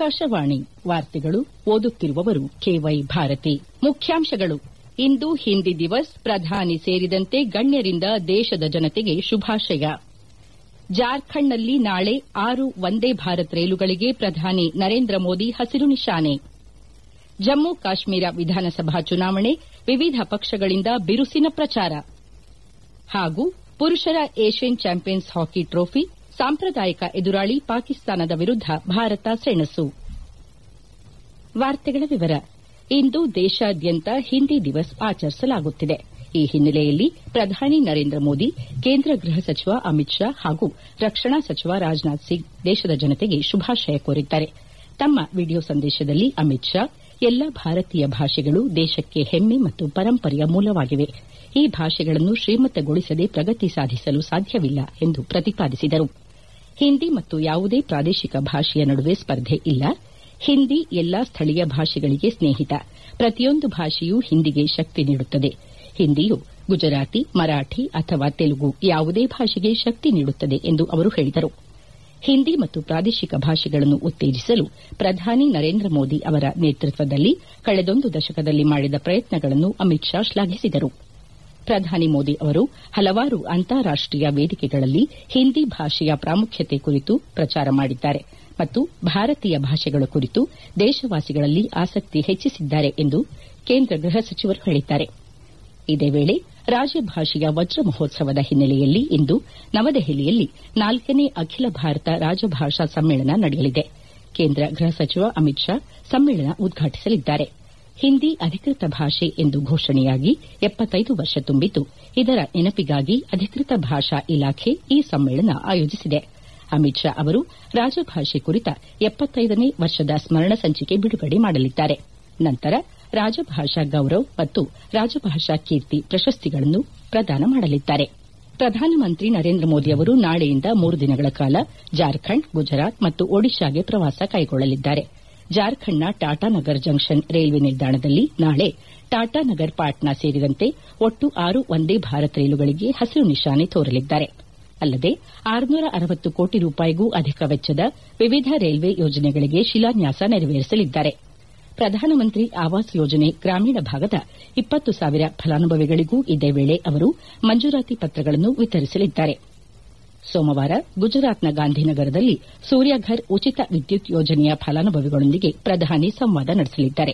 ಆಕಾಶವಾಣಿ ವಾರ್ತೆಗಳು ಓದುತ್ತಿರುವವರು ಕೆವೈ ಭಾರತಿ ಮುಖ್ಯಾಂಶಗಳು ಇಂದು ಹಿಂದಿ ದಿವಸ್ ಪ್ರಧಾನಿ ಸೇರಿದಂತೆ ಗಣ್ಯರಿಂದ ದೇಶದ ಜನತೆಗೆ ಶುಭಾಶಯ ಜಾರ್ಖಂಡ್ನಲ್ಲಿ ನಾಳೆ ಆರು ವಂದೇ ಭಾರತ್ ರೈಲುಗಳಿಗೆ ಪ್ರಧಾನಿ ನರೇಂದ್ರ ಮೋದಿ ಹಸಿರು ನಿಶಾನೆ ಜಮ್ಮು ಕಾಶ್ಮೀರ ವಿಧಾನಸಭಾ ಚುನಾವಣೆ ವಿವಿಧ ಪಕ್ಷಗಳಿಂದ ಬಿರುಸಿನ ಪ್ರಚಾರ ಹಾಗೂ ಪುರುಷರ ಏಷ್ಯನ್ ಚಾಂಪಿಯನ್ಸ್ ಹಾಕಿ ಟ್ರೋಫಿ ಸಾಂಪ್ರದಾಯಿಕ ಎದುರಾಳಿ ಪಾಕಿಸ್ತಾನದ ವಿರುದ್ದ ಭಾರತ ಸೆಣಸು ಇಂದು ದೇಶಾದ್ಯಂತ ಹಿಂದಿ ದಿವಸ್ ಆಚರಿಸಲಾಗುತ್ತಿದೆ ಈ ಹಿನ್ನೆಲೆಯಲ್ಲಿ ಪ್ರಧಾನಿ ನರೇಂದ್ರ ಮೋದಿ ಕೇಂದ್ರ ಗೃಹ ಸಚಿವ ಅಮಿತ್ ಶಾ ಹಾಗೂ ರಕ್ಷಣಾ ಸಚಿವ ರಾಜನಾಥ್ ಸಿಂಗ್ ದೇಶದ ಜನತೆಗೆ ಶುಭಾಶಯ ಕೋರಿದ್ದಾರೆ ತಮ್ಮ ವಿಡಿಯೋ ಸಂದೇಶದಲ್ಲಿ ಅಮಿತ್ ಶಾ ಎಲ್ಲಾ ಭಾರತೀಯ ಭಾಷೆಗಳು ದೇಶಕ್ಕೆ ಹೆಮ್ಮೆ ಮತ್ತು ಪರಂಪರೆಯ ಮೂಲವಾಗಿವೆ ಈ ಭಾಷೆಗಳನ್ನು ಶ್ರೀಮಂತಗೊಳಿಸದೆ ಪ್ರಗತಿ ಸಾಧಿಸಲು ಸಾಧ್ಯವಿಲ್ಲ ಎಂದು ಪ್ರತಿಪಾದಿಸಿದರು ಹಿಂದಿ ಮತ್ತು ಯಾವುದೇ ಪ್ರಾದೇಶಿಕ ಭಾಷೆಯ ನಡುವೆ ಸ್ಪರ್ಧೆ ಇಲ್ಲ ಹಿಂದಿ ಎಲ್ಲಾ ಸ್ಥಳೀಯ ಭಾಷೆಗಳಿಗೆ ಸ್ನೇಹಿತ ಪ್ರತಿಯೊಂದು ಭಾಷೆಯೂ ಹಿಂದಿಗೆ ಶಕ್ತಿ ನೀಡುತ್ತದೆ ಹಿಂದಿಯು ಗುಜರಾತಿ ಮರಾಠಿ ಅಥವಾ ತೆಲುಗು ಯಾವುದೇ ಭಾಷೆಗೆ ಶಕ್ತಿ ನೀಡುತ್ತದೆ ಎಂದು ಅವರು ಹೇಳಿದರು ಹಿಂದಿ ಮತ್ತು ಪ್ರಾದೇಶಿಕ ಭಾಷೆಗಳನ್ನು ಉತ್ತೇಜಿಸಲು ಪ್ರಧಾನಿ ನರೇಂದ್ರ ಮೋದಿ ಅವರ ನೇತೃತ್ವದಲ್ಲಿ ಕಳೆದೊಂದು ದಶಕದಲ್ಲಿ ಮಾಡಿದ ಪ್ರಯತ್ನಗಳನ್ನು ಅಮಿತ್ ಶಾ ಶ್ಲಾಘಿಸಿದರು ಪ್ರಧಾನಿ ಮೋದಿ ಅವರು ಹಲವಾರು ಅಂತಾರಾಷ್ಟೀಯ ವೇದಿಕೆಗಳಲ್ಲಿ ಹಿಂದಿ ಭಾಷೆಯ ಪ್ರಾಮುಖ್ಯತೆ ಕುರಿತು ಪ್ರಚಾರ ಮಾಡಿದ್ದಾರೆ ಮತ್ತು ಭಾರತೀಯ ಭಾಷೆಗಳ ಕುರಿತು ದೇಶವಾಸಿಗಳಲ್ಲಿ ಆಸಕ್ತಿ ಹೆಚ್ಚಿಸಿದ್ದಾರೆ ಎಂದು ಕೇಂದ್ರ ಗೃಹ ಸಚಿವರು ಹೇಳಿದ್ದಾರೆ ಇದೇ ವೇಳೆ ರಾಜಭಾಷೆಯ ವಜ್ರ ಮಹೋತ್ಸವದ ಹಿನ್ನೆಲೆಯಲ್ಲಿ ಇಂದು ನವದೆಹಲಿಯಲ್ಲಿ ನಾಲ್ಕನೇ ಅಖಿಲ ಭಾರತ ರಾಜಭಾಷಾ ಸಮ್ಮೇಳನ ನಡೆಯಲಿದೆ ಕೇಂದ್ರ ಗೃಹ ಸಚಿವ ಅಮಿತ್ ಶಾ ಸಮ್ಮೇಳನ ಉದ್ಘಾಟಿಸಲಿದ್ದಾರೆ ಹಿಂದಿ ಅಧಿಕೃತ ಭಾಷೆ ಎಂದು ಘೋಷಣೆಯಾಗಿ ಎಪ್ಪತ್ತೈದು ವರ್ಷ ತುಂಬಿದ್ದು ಇದರ ನೆನಪಿಗಾಗಿ ಅಧಿಕೃತ ಭಾಷಾ ಇಲಾಖೆ ಈ ಸಮ್ಮೇಳನ ಆಯೋಜಿಸಿದೆ ಅಮಿತ್ ಶಾ ಅವರು ರಾಜಭಾಷೆ ಕುರಿತ ಎಪ್ಪತ್ತೈದನೇ ವರ್ಷದ ಸ್ಮರಣ ಸಂಚಿಕೆ ಬಿಡುಗಡೆ ಮಾಡಲಿದ್ದಾರೆ ನಂತರ ರಾಜಭಾಷಾ ಗೌರವ್ ಮತ್ತು ರಾಜಭಾಷಾ ಕೀರ್ತಿ ಪ್ರಶಸ್ತಿಗಳನ್ನು ಪ್ರದಾನ ಮಾಡಲಿದ್ದಾರೆ ಪ್ರಧಾನಮಂತ್ರಿ ನರೇಂದ್ರ ಮೋದಿ ಅವರು ನಾಳೆಯಿಂದ ಮೂರು ದಿನಗಳ ಕಾಲ ಜಾರ್ಖಂಡ್ ಗುಜರಾತ್ ಮತ್ತು ಒಡಿಶಾಗೆ ಪ್ರವಾಸ ಕೈಗೊಳ್ಳಲಿದ್ದಾರೆ ಜಾರ್ಖಂಡ್ನ ಟಾಟಾನಗರ್ ಜಂಕ್ಷನ್ ರೈಲ್ವೆ ನಿಲ್ದಾಣದಲ್ಲಿ ನಾಳೆ ಟಾಟಾನಗರ್ ಪಾಟ್ನಾ ಸೇರಿದಂತೆ ಒಟ್ಟು ಆರು ವಂದೇ ಭಾರತ್ ರೈಲುಗಳಿಗೆ ಹಸಿರು ನಿಶಾನೆ ತೋರಲಿದ್ದಾರೆ ಅಲ್ಲದೆ ಆರುನೂರ ಅರವತ್ತು ಕೋಟಿ ರೂಪಾಯಿಗೂ ಅಧಿಕ ವೆಚ್ಚದ ವಿವಿಧ ರೈಲ್ವೆ ಯೋಜನೆಗಳಿಗೆ ಶಿಲಾನ್ಯಾಸ ನೆರವೇರಿಸಲಿದ್ದಾರೆ ಪ್ರಧಾನಮಂತ್ರಿ ಆವಾಸ್ ಯೋಜನೆ ಗ್ರಾಮೀಣ ಭಾಗದ ಇಪ್ಪತ್ತು ಸಾವಿರ ಫಲಾನುಭವಿಗಳಿಗೂ ಇದೇ ವೇಳೆ ಅವರು ಮಂಜೂರಾತಿ ಪತ್ರಗಳನ್ನು ವಿತರಿಸಲಿದ್ದಾರೆ ಸೋಮವಾರ ಗುಜರಾತ್ನ ಗಾಂಧಿನಗರದಲ್ಲಿ ಸೂರ್ಯಘರ್ ಉಚಿತ ವಿದ್ಯುತ್ ಯೋಜನೆಯ ಫಲಾನುಭವಿಗಳೊಂದಿಗೆ ಪ್ರಧಾನಿ ಸಂವಾದ ನಡೆಸಲಿದ್ದಾರೆ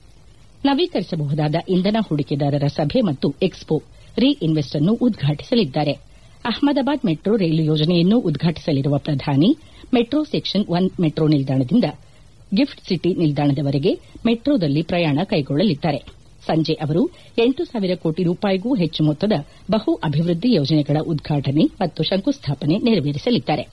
ನವೀಕರಿಸಬಹುದಾದ ಇಂಧನ ಹೂಡಿಕೆದಾರರ ಸಭೆ ಮತ್ತು ಎಕ್ಸ್ಪೋ ರಿ ಇನ್ವೆಸ್ಟ್ ಅನ್ನು ಉದ್ಘಾಟಿಸಲಿದ್ದಾರೆ ಅಹಮದಾಬಾದ್ ಮೆಟ್ರೋ ರೈಲು ಯೋಜನೆಯನ್ನು ಉದ್ಘಾಟಿಸಲಿರುವ ಪ್ರಧಾನಿ ಮೆಟ್ರೋ ಸೆಕ್ಷನ್ ಒನ್ ಮೆಟ್ರೋ ನಿಲ್ದಾಣದಿಂದ ಗಿಫ್ಟ್ ಸಿಟಿ ನಿಲ್ದಾಣದವರೆಗೆ ಮೆಟ್ರೋದಲ್ಲಿ ಪ್ರಯಾಣ ಕೈಗೊಳ್ಳಲಿದ್ದಾರೆ ಸಂಜೆ ಅವರು ಎಂಟು ಸಾವಿರ ಕೋಟಿ ರೂಪಾಯಿಗೂ ಹೆಚ್ಚು ಮೊತ್ತದ ಬಹು ಅಭಿವೃದ್ದಿ ಯೋಜನೆಗಳ ಉದ್ಘಾಟನೆ ಮತ್ತು ಶಂಕುಸ್ಥಾಪನೆ ನೆರವೇರಿಸಲಿದ್ದಾರೆ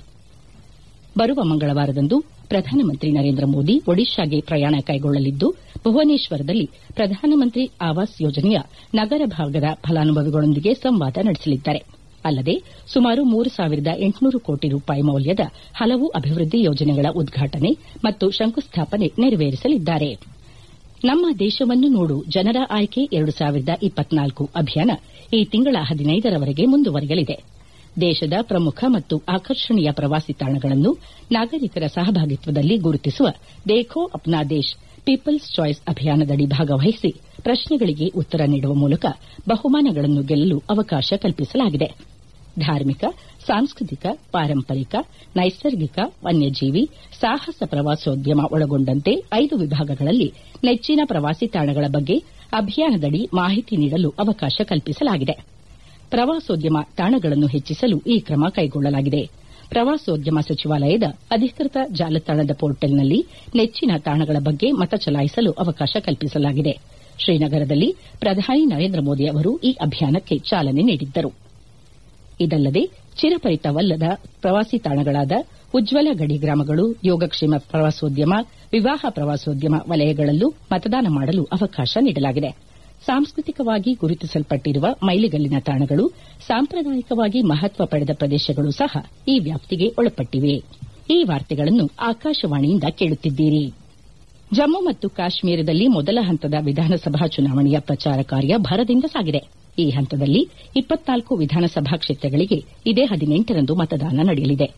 ಬರುವ ಮಂಗಳವಾರದಂದು ಪ್ರಧಾನಮಂತ್ರಿ ನರೇಂದ್ರ ಮೋದಿ ಒಡಿಶಾಗೆ ಪ್ರಯಾಣ ಕೈಗೊಳ್ಳಲಿದ್ದು ಭುವನೇಶ್ವರದಲ್ಲಿ ಪ್ರಧಾನಮಂತ್ರಿ ಆವಾಸ್ ಯೋಜನೆಯ ನಗರ ಭಾಗದ ಫಲಾನುಭವಿಗಳೊಂದಿಗೆ ಸಂವಾದ ನಡೆಸಲಿದ್ದಾರೆ ಅಲ್ಲದೆ ಸುಮಾರು ಮೂರು ಸಾವಿರದ ಎಂಟುನೂರು ಕೋಟಿ ರೂಪಾಯಿ ಮೌಲ್ಯದ ಹಲವು ಅಭಿವೃದ್ದಿ ಯೋಜನೆಗಳ ಉದ್ಘಾಟನೆ ಮತ್ತು ಶಂಕುಸ್ಥಾಪನೆ ನೆರವೇರಿಸಲಿದ್ದಾರೆ ನಮ್ಮ ದೇಶವನ್ನು ನೋಡು ಜನರ ಆಯ್ಕೆ ಎರಡು ಸಾವಿರದ ಇಪ್ಪತ್ನಾಲ್ಕು ಅಭಿಯಾನ ಈ ತಿಂಗಳ ಹದಿನೈದರವರೆಗೆ ಮುಂದುವರೆಯಲಿದೆ ದೇಶದ ಪ್ರಮುಖ ಮತ್ತು ಆಕರ್ಷಣೀಯ ಪ್ರವಾಸಿ ತಾಣಗಳನ್ನು ನಾಗರಿಕರ ಸಹಭಾಗಿತ್ವದಲ್ಲಿ ಗುರುತಿಸುವ ದೇಖೋ ಅಪ್ನಾ ದೇಶ್ ಪೀಪಲ್ಸ್ ಚಾಯ್ಸ್ ಅಭಿಯಾನದಡಿ ಭಾಗವಹಿಸಿ ಪ್ರಶ್ನೆಗಳಿಗೆ ಉತ್ತರ ನೀಡುವ ಮೂಲಕ ಬಹುಮಾನಗಳನ್ನು ಗೆಲ್ಲಲು ಅವಕಾಶ ಕಲ್ಪಿಸಲಾಗಿದೆ ಧಾರ್ಮಿಕ ಸಾಂಸ್ಕೃತಿಕ ಪಾರಂಪರಿಕ ನೈಸರ್ಗಿಕ ವನ್ಯಜೀವಿ ಸಾಹಸ ಪ್ರವಾಸೋದ್ಯಮ ಒಳಗೊಂಡಂತೆ ಐದು ವಿಭಾಗಗಳಲ್ಲಿ ನೆಚ್ಚಿನ ಪ್ರವಾಸಿ ತಾಣಗಳ ಬಗ್ಗೆ ಅಭಿಯಾನದಡಿ ಮಾಹಿತಿ ನೀಡಲು ಅವಕಾಶ ಕಲ್ಪಿಸಲಾಗಿದೆ ಪ್ರವಾಸೋದ್ಯಮ ತಾಣಗಳನ್ನು ಹೆಚ್ಚಿಸಲು ಈ ಕ್ರಮ ಕೈಗೊಳ್ಳಲಾಗಿದೆ ಪ್ರವಾಸೋದ್ಯಮ ಸಚಿವಾಲಯದ ಅಧಿಕೃತ ಜಾಲತಾಣದ ಪೋರ್ಟಲ್ನಲ್ಲಿ ನೆಚ್ಚಿನ ತಾಣಗಳ ಬಗ್ಗೆ ಮತ ಚಲಾಯಿಸಲು ಅವಕಾಶ ಕಲ್ಪಿಸಲಾಗಿದೆ ಶ್ರೀನಗರದಲ್ಲಿ ಪ್ರಧಾನಿ ನರೇಂದ್ರ ಮೋದಿ ಅವರು ಈ ಅಭಿಯಾನಕ್ಕೆ ಚಾಲನೆ ನೀಡಿದ್ದರು ಇದಲ್ಲದೆ ಚಿರಪರಿತವಲ್ಲದ ಪ್ರವಾಸಿ ತಾಣಗಳಾದ ಉಜ್ವಲ ಗಡಿ ಗ್ರಾಮಗಳು ಯೋಗಕ್ಷೇಮ ಪ್ರವಾಸೋದ್ಯಮ ವಿವಾಹ ಪ್ರವಾಸೋದ್ಯಮ ವಲಯಗಳಲ್ಲೂ ಮತದಾನ ಮಾಡಲು ಅವಕಾಶ ನೀಡಲಾಗಿದೆ ಸಾಂಸ್ಕೃತಿಕವಾಗಿ ಗುರುತಿಸಲ್ಪಟ್ಟಿರುವ ಮೈಲಿಗಲ್ಲಿನ ತಾಣಗಳು ಸಾಂಪ್ರದಾಯಿಕವಾಗಿ ಮಹತ್ವ ಪಡೆದ ಪ್ರದೇಶಗಳು ಸಹ ಈ ವ್ಯಾಪ್ತಿಗೆ ಒಳಪಟ್ಟಿವೆ ಈ ವಾರ್ತೆಗಳನ್ನು ಆಕಾಶವಾಣಿಯಿಂದ ಕೇಳುತ್ತಿದ್ದೀರಿ ಜಮ್ಮು ಮತ್ತು ಕಾಶ್ಮೀರದಲ್ಲಿ ಮೊದಲ ಹಂತದ ವಿಧಾನಸಭಾ ಚುನಾವಣೆಯ ಪ್ರಚಾರ ಕಾರ್ಯ ಭರದಿಂದ ಸಾಗಿದೆ ಈ ಹಂತದಲ್ಲಿ ಇಪ್ಪತ್ನಾಲ್ಕು ವಿಧಾನಸಭಾ ಕ್ಷೇತ್ರಗಳಿಗೆ ಇದೇ ಹದಿನೆಂಟರಂದು ಮತದಾನ ನಡೆಯಲಿದೆ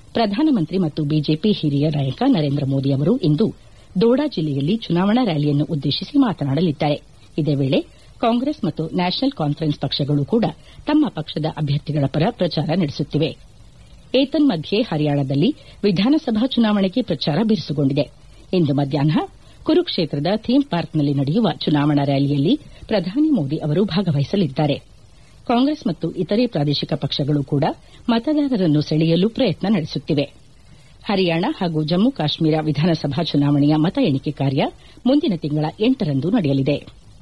ಪ್ರಧಾನಮಂತ್ರಿ ಮತ್ತು ಬಿಜೆಪಿ ಹಿರಿಯ ನಾಯಕ ನರೇಂದ್ರ ಮೋದಿ ಅವರು ಇಂದು ದೋಡಾ ಜಿಲ್ಲೆಯಲ್ಲಿ ಚುನಾವಣಾ ರ್ಯಾಲಿಯನ್ನು ಉದ್ದೇಶಿಸಿ ಮಾತನಾಡಲಿದ್ದಾರೆ ಇದೇ ವೇಳೆ ಕಾಂಗ್ರೆಸ್ ಮತ್ತು ನ್ಯಾಷನಲ್ ಕಾನ್ಫರೆನ್ಸ್ ಪಕ್ಷಗಳು ಕೂಡ ತಮ್ಮ ಪಕ್ಷದ ಅಭ್ಯರ್ಥಿಗಳ ಪರ ಪ್ರಚಾರ ನಡೆಸುತ್ತಿವೆ ಏತನ್ಮಧ್ಯೆ ಹರಿಯಾಣದಲ್ಲಿ ವಿಧಾನಸಭಾ ಚುನಾವಣೆಗೆ ಪ್ರಚಾರ ಬಿರುಸುಗೊಂಡಿದೆ ಇಂದು ಮಧ್ಯಾಹ್ನ ಕುರುಕ್ಷೇತ್ರದ ಥೀಮ್ ಪಾರ್ಕ್ನಲ್ಲಿ ನಡೆಯುವ ಚುನಾವಣಾ ರ್ಯಾಲಿಯಲ್ಲಿ ಪ್ರಧಾನಿ ಮೋದಿ ಅವರು ಭಾಗವಹಿಸಲಿದ್ದಾರೆ ಕಾಂಗ್ರೆಸ್ ಮತ್ತು ಇತರೆ ಪ್ರಾದೇಶಿಕ ಪಕ್ಷಗಳು ಕೂಡ ಮತದಾರರನ್ನು ಸೆಳೆಯಲು ಪ್ರಯತ್ನ ನಡೆಸುತ್ತಿವೆ ಹರಿಯಾಣ ಹಾಗೂ ಜಮ್ಮು ಕಾಶ್ಮೀರ ವಿಧಾನಸಭಾ ಚುನಾವಣೆಯ ಮತ ಎಣಿಕೆ ಕಾರ್ಯ ಮುಂದಿನ ತಿಂಗಳ ಎಂಟರಂದು ನಡೆಯಲಿದೆ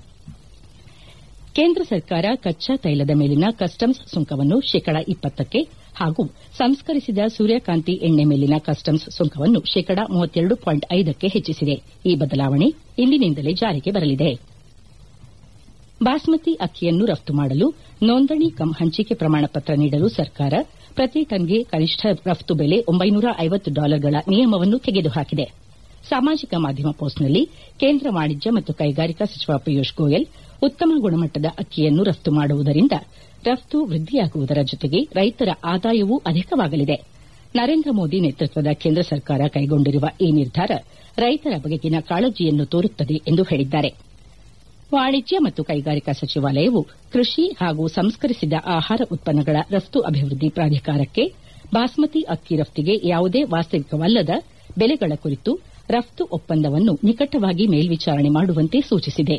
ಕೇಂದ್ರ ಸರ್ಕಾರ ಕಚ್ಚಾ ತೈಲದ ಮೇಲಿನ ಕಸ್ಟಮ್ಸ್ ಸುಂಕವನ್ನು ಶೇಕಡ ಇಪ್ಪತ್ತಕ್ಕೆ ಹಾಗೂ ಸಂಸ್ಕರಿಸಿದ ಸೂರ್ಯಕಾಂತಿ ಎಣ್ಣೆ ಮೇಲಿನ ಕಸ್ಟಮ್ಸ್ ಸುಂಕವನ್ನು ಶೇಕಡ ಮೂವತ್ತೆರಡು ಪಾಯಿಂಟ್ ಐದಕ್ಕೆ ಹೆಚ್ಚಿಸಿದೆ ಈ ಬದಲಾವಣೆ ಇಂದಿನಿಂದಲೇ ಜಾರಿಗೆ ಬರಲಿದೆ ಬಾಸ್ಮತಿ ಅಕ್ಕಿಯನ್ನು ರಫ್ತು ಮಾಡಲು ನೋಂದಣಿ ಕಂ ಹಂಚಿಕೆ ಪ್ರಮಾಣಪತ್ರ ನೀಡಲು ಸರ್ಕಾರ ಪ್ರತಿ ಟನ್ಗೆ ಕನಿಷ್ಠ ರಫ್ತು ಬೆಲೆ ಒಂಬೈನೂರ ಐವತ್ತು ಡಾಲರ್ಗಳ ನಿಯಮವನ್ನು ತೆಗೆದುಹಾಕಿದೆ ಸಾಮಾಜಿಕ ಮಾಧ್ಯಮ ಪೋಸ್ಟ್ನಲ್ಲಿ ಕೇಂದ್ರ ವಾಣಿಜ್ಯ ಮತ್ತು ಕೈಗಾರಿಕಾ ಸಚಿವ ಪಿಯೂಷ್ ಗೋಯಲ್ ಉತ್ತಮ ಗುಣಮಟ್ಟದ ಅಕ್ಕಿಯನ್ನು ರಫ್ತು ಮಾಡುವುದರಿಂದ ರಫ್ತು ವೃದ್ಧಿಯಾಗುವುದರ ಜೊತೆಗೆ ರೈತರ ಆದಾಯವೂ ಅಧಿಕವಾಗಲಿದೆ ನರೇಂದ್ರ ಮೋದಿ ನೇತೃತ್ವದ ಕೇಂದ್ರ ಸರ್ಕಾರ ಕೈಗೊಂಡಿರುವ ಈ ನಿರ್ಧಾರ ರೈತರ ಬಗೆಗಿನ ಕಾಳಜಿಯನ್ನು ತೋರುತ್ತದೆ ಎಂದು ಹೇಳಿದ್ದಾರೆ ವಾಣಿಜ್ಯ ಮತ್ತು ಕೈಗಾರಿಕಾ ಸಚಿವಾಲಯವು ಕೃಷಿ ಹಾಗೂ ಸಂಸ್ಕರಿಸಿದ ಆಹಾರ ಉತ್ಪನ್ನಗಳ ರಫ್ತು ಅಭಿವೃದ್ಧಿ ಪ್ರಾಧಿಕಾರಕ್ಕೆ ಬಾಸ್ಮತಿ ಅಕ್ಕಿ ರಫ್ತಿಗೆ ಯಾವುದೇ ವಾಸ್ತವಿಕವಲ್ಲದ ಬೆಲೆಗಳ ಕುರಿತು ರಫ್ತು ಒಪ್ಪಂದವನ್ನು ನಿಕಟವಾಗಿ ಮೇಲ್ವಿಚಾರಣೆ ಮಾಡುವಂತೆ ಸೂಚಿಸಿದೆ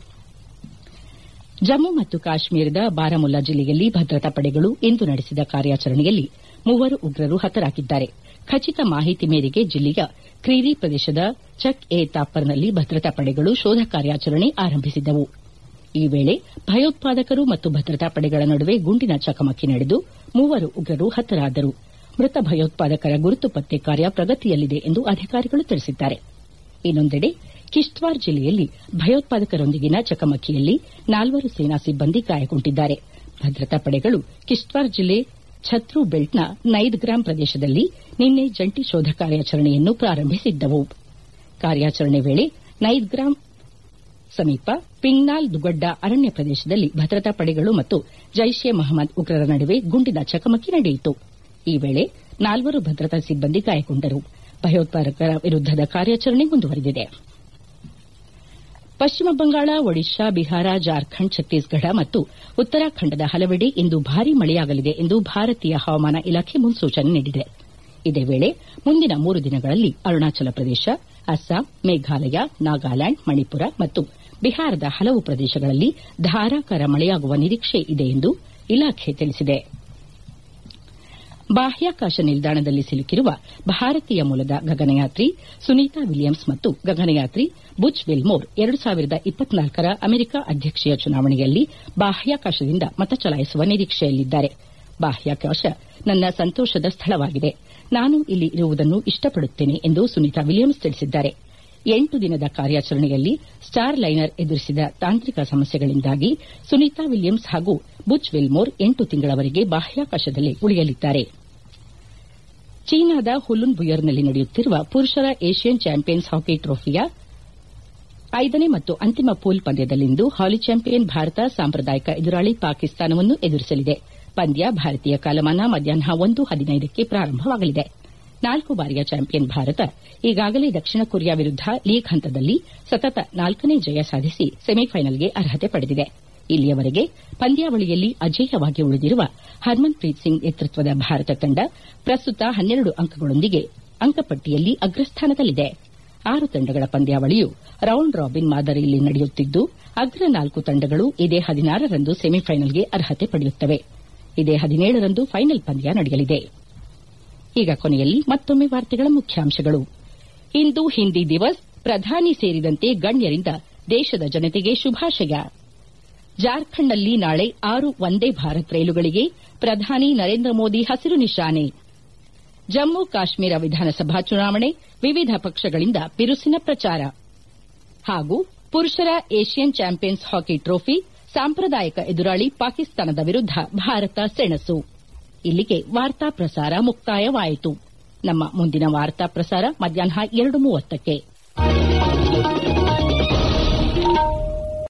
ಜಮ್ಮು ಮತ್ತು ಕಾಶ್ಮೀರದ ಬಾರಾಮುಲ್ಲಾ ಜಿಲ್ಲೆಯಲ್ಲಿ ಭದ್ರತಾ ಪಡೆಗಳು ಇಂದು ನಡೆಸಿದ ಕಾರ್ಯಾಚರಣೆಯಲ್ಲಿ ಮೂವರು ಉಗ್ರರು ಹತರಾಗಿದ್ದಾರೆ ಖಚಿತ ಮಾಹಿತಿ ಮೇರೆಗೆ ಜಿಲ್ಲೆಯ ಕ್ರೀರಿ ಪ್ರದೇಶದ ಚಕ್ ಎ ತಾಪರ್ನಲ್ಲಿ ಭದ್ರತಾ ಪಡೆಗಳು ಶೋಧ ಕಾರ್ಯಾಚರಣೆ ಆರಂಭಿಸಿದ್ದವು ಈ ವೇಳೆ ಭಯೋತ್ಪಾದಕರು ಮತ್ತು ಭದ್ರತಾ ಪಡೆಗಳ ನಡುವೆ ಗುಂಡಿನ ಚಕಮಕಿ ನಡೆದು ಮೂವರು ಉಗ್ರರು ಹತರಾದರು ಮೃತ ಭಯೋತ್ಪಾದಕರ ಗುರುತು ಪತ್ತೆ ಕಾರ್ಯ ಪ್ರಗತಿಯಲ್ಲಿದೆ ಎಂದು ಅಧಿಕಾರಿಗಳು ತಿಳಿಸಿದ್ದಾರೆ ಇನ್ನೊಂದೆಡೆ ಕಿಶ್ತ್ವಾರ್ ಜಿಲ್ಲೆಯಲ್ಲಿ ಭಯೋತ್ಪಾದಕರೊಂದಿಗಿನ ಚಕಮಕಿಯಲ್ಲಿ ನಾಲ್ವರು ಸೇನಾ ಸಿಬ್ಬಂದಿ ಗಾಯಗೊಂಡಿದ್ದಾರೆ ಭದ್ರತಾ ಪಡೆಗಳು ಕಿಶ್ತ್ವಾರ್ ಜಿಲ್ಲೆ ಛತ್ರು ಬೆಲ್ಟ್ನ ನೈದ್ಗ್ರಾಮ್ ಪ್ರದೇಶದಲ್ಲಿ ನಿನ್ನೆ ಜಂಟಿ ಶೋಧ ಕಾರ್ಯಾಚರಣೆಯನ್ನು ಪ್ರಾರಂಭಿಸಿದ್ದವು ಕಾರ್ಯಾಚರಣೆ ವೇಳೆ ನೈದ್ಗ್ರಾಮ್ ಸಮೀಪ ಪಿಂಗ್ನಾಲ್ ದುಗಡ್ಡ ಅರಣ್ಯ ಪ್ರದೇಶದಲ್ಲಿ ಭದ್ರತಾ ಪಡೆಗಳು ಮತ್ತು ಜೈಷ್ ಎ ಮೊಹಮ್ಮದ್ ಉಗ್ರರ ನಡುವೆ ಗುಂಡಿನ ಚಕಮಕಿ ನಡೆಯಿತು ಈ ವೇಳೆ ನಾಲ್ವರು ಭದ್ರತಾ ಸಿಬ್ಬಂದಿ ಗಾಯಗೊಂಡರು ಭಯೋತ್ಪಾದಕರ ವಿರುದ್ದದ ಕಾರ್ಯಾಚರಣೆ ಮುಂದುವರೆದಿದೆ ಪಶ್ಚಿಮ ಬಂಗಾಳ ಒಡಿಶಾ ಬಿಹಾರ ಜಾರ್ಖಂಡ್ ಛತ್ತೀಸ್ಗಢ ಮತ್ತು ಉತ್ತರಾಖಂಡದ ಹಲವೆಡೆ ಇಂದು ಭಾರೀ ಮಳೆಯಾಗಲಿದೆ ಎಂದು ಭಾರತೀಯ ಹವಾಮಾನ ಇಲಾಖೆ ಮುನ್ಸೂಚನೆ ನೀಡಿದೆ ಇದೇ ವೇಳೆ ಮುಂದಿನ ಮೂರು ದಿನಗಳಲ್ಲಿ ಅರುಣಾಚಲ ಪ್ರದೇಶ ಅಸ್ಸಾಂ ಮೇಘಾಲಯ ನಾಗಾಲ್ಯಾಂಡ್ ಮಣಿಪುರ ಮತ್ತು ಬಿಹಾರದ ಹಲವು ಪ್ರದೇಶಗಳಲ್ಲಿ ಧಾರಾಕಾರ ಮಳೆಯಾಗುವ ನಿರೀಕ್ಷೆ ಇದೆ ಎಂದು ಇಲಾಖೆ ತಿಳಿಸಿದೆ ಬಾಹ್ಯಾಕಾಶ ನಿಲ್ದಾಣದಲ್ಲಿ ಸಿಲುಕಿರುವ ಭಾರತೀಯ ಮೂಲದ ಗಗನಯಾತ್ರಿ ಸುನೀತಾ ವಿಲಿಯಮ್ಸ್ ಮತ್ತು ಗಗನಯಾತ್ರಿ ಬುಚ್ ವಿಲ್ಮೋರ್ ಎರಡು ಸಾವಿರದ ಇಪ್ಪತ್ನಾಲ್ಕರ ಅಮೆರಿಕ ಅಧ್ಯಕ್ಷೀಯ ಚುನಾವಣೆಯಲ್ಲಿ ಬಾಹ್ಯಾಕಾಶದಿಂದ ಮತ ಚಲಾಯಿಸುವ ನಿರೀಕ್ಷೆಯಲ್ಲಿದ್ದಾರೆ ಬಾಹ್ಯಾಕಾಶ ನನ್ನ ಸಂತೋಷದ ಸ್ಥಳವಾಗಿದೆ ನಾನು ಇಲ್ಲಿ ಇರುವುದನ್ನು ಇಷ್ಟಪಡುತ್ತೇನೆ ಎಂದು ಸುನೀತಾ ವಿಲಿಯಮ್ಸ್ ತಿಳಿಸಿದ್ದಾರೆ ಎಂಟು ದಿನದ ಕಾರ್ಯಾಚರಣೆಯಲ್ಲಿ ಸ್ಟಾರ್ ಲೈನರ್ ಎದುರಿಸಿದ ತಾಂತ್ರಿಕ ಸಮಸ್ಯೆಗಳಿಂದಾಗಿ ಸುನೀತಾ ವಿಲಿಯಮ್ಸ್ ಹಾಗೂ ಬುಚ್ ವಿಲ್ಮೋರ್ ಎಂಟು ತಿಂಗಳವರೆಗೆ ಬಾಹ್ಯಾಕಾಶದಲ್ಲಿ ಉಳಿಯಲಿದ್ದಾರೆ ಚೀನಾದ ಹುಲುನ್ ಬುಯರ್ನಲ್ಲಿ ನಡೆಯುತ್ತಿರುವ ಪುರುಷರ ಏಷ್ಯನ್ ಚಾಂಪಿಯನ್ಸ್ ಹಾಕಿ ಟ್ರೋಫಿಯ ಐದನೇ ಮತ್ತು ಅಂತಿಮ ಪೂಲ್ ಪಂದ್ಯದಲ್ಲಿಂದು ಹಾಲಿ ಚಾಂಪಿಯನ್ ಭಾರತ ಸಾಂಪ್ರದಾಯಿಕ ಎದುರಾಳಿ ಪಾಕಿಸ್ತಾನವನ್ನು ಎದುರಿಸಲಿದೆ ಪಂದ್ಯ ಭಾರತೀಯ ಕಾಲಮಾನ ಮಧ್ಯಾಹ್ನ ಒಂದು ಹದಿನೈದಕ್ಕೆ ಪ್ರಾರಂಭವಾಗಲಿದೆ ನಾಲ್ಕು ಬಾರಿಯ ಚಾಂಪಿಯನ್ ಭಾರತ ಈಗಾಗಲೇ ದಕ್ಷಿಣ ಕೊರಿಯಾ ವಿರುದ್ದ ಲೀಗ್ ಹಂತದಲ್ಲಿ ಸತತ ನಾಲ್ಕನೇ ಜಯ ಸಾಧಿಸಿ ಸೆಮಿಫೈನಲ್ಗೆ ಅರ್ಹತೆ ಪಡೆದಿದೆ ಇಲ್ಲಿಯವರೆಗೆ ಪಂದ್ಯಾವಳಿಯಲ್ಲಿ ಅಜೇಯವಾಗಿ ಉಳಿದಿರುವ ಹರ್ಮನ್ಪ್ರೀತ್ ಸಿಂಗ್ ನೇತೃತ್ವದ ಭಾರತ ತಂಡ ಪ್ರಸ್ತುತ ಹನ್ನೆರಡು ಅಂಕಗಳೊಂದಿಗೆ ಅಂಕಪಟ್ಟಿಯಲ್ಲಿ ಅಗ್ರಸ್ಥಾನದಲ್ಲಿದೆ ಆರು ತಂಡಗಳ ಪಂದ್ಯಾವಳಿಯು ರೌಂಡ್ ರಾಬಿನ್ ಮಾದರಿಯಲ್ಲಿ ನಡೆಯುತ್ತಿದ್ದು ಅಗ್ರ ನಾಲ್ಕು ತಂಡಗಳು ಇದೇ ಹದಿನಾರರಂದು ಸೆಮಿಫೈನಲ್ಗೆ ಅರ್ಹತೆ ಪಡೆಯುತ್ತವೆ ಇದೇ ಹದಿನೇಳರಂದು ಫೈನಲ್ ಪಂದ್ಯ ನಡೆಯಲಿದೆ ಈಗ ಕೊನೆಯಲ್ಲಿ ಮತ್ತೊಮ್ಮೆ ವಾರ್ತೆಗಳ ಮುಖ್ಯಾಂಶಗಳು ಇಂದು ಹಿಂದಿ ದಿವಸ್ ಪ್ರಧಾನಿ ಸೇರಿದಂತೆ ಗಣ್ಯರಿಂದ ದೇಶದ ಜನತೆಗೆ ಶುಭಾಶಯ ಜಾರ್ಖಂಡ್ನಲ್ಲಿ ನಾಳೆ ಆರು ವಂದೇ ಭಾರತ್ ರೈಲುಗಳಿಗೆ ಪ್ರಧಾನಿ ನರೇಂದ್ರ ಮೋದಿ ಹಸಿರು ನಿಶಾನೆ ಜಮ್ಮು ಕಾಶ್ಮೀರ ವಿಧಾನಸಭಾ ಚುನಾವಣೆ ವಿವಿಧ ಪಕ್ಷಗಳಿಂದ ಬಿರುಸಿನ ಪ್ರಚಾರ ಹಾಗೂ ಪುರುಷರ ಏಷ್ಯನ್ ಚಾಂಪಿಯನ್ಸ್ ಹಾಕಿ ಟ್ರೋಫಿ ಸಾಂಪ್ರದಾಯಿಕ ಎದುರಾಳಿ ಪಾಕಿಸ್ತಾನದ ವಿರುದ್ದ ಭಾರತ ಸೆಣಸು ಇಲ್ಲಿಗೆ ವಾರ್ತಾ ಪ್ರಸಾರ ಮುಕ್ತಾಯವಾಯಿತು ನಮ್ಮ ಮುಂದಿನ ವಾರ್ತಾ ಪ್ರಸಾರ ಮಧ್ಯಾಹ್ನ ಎರಡು ಮೂವತ್ತಕ್ಕೆ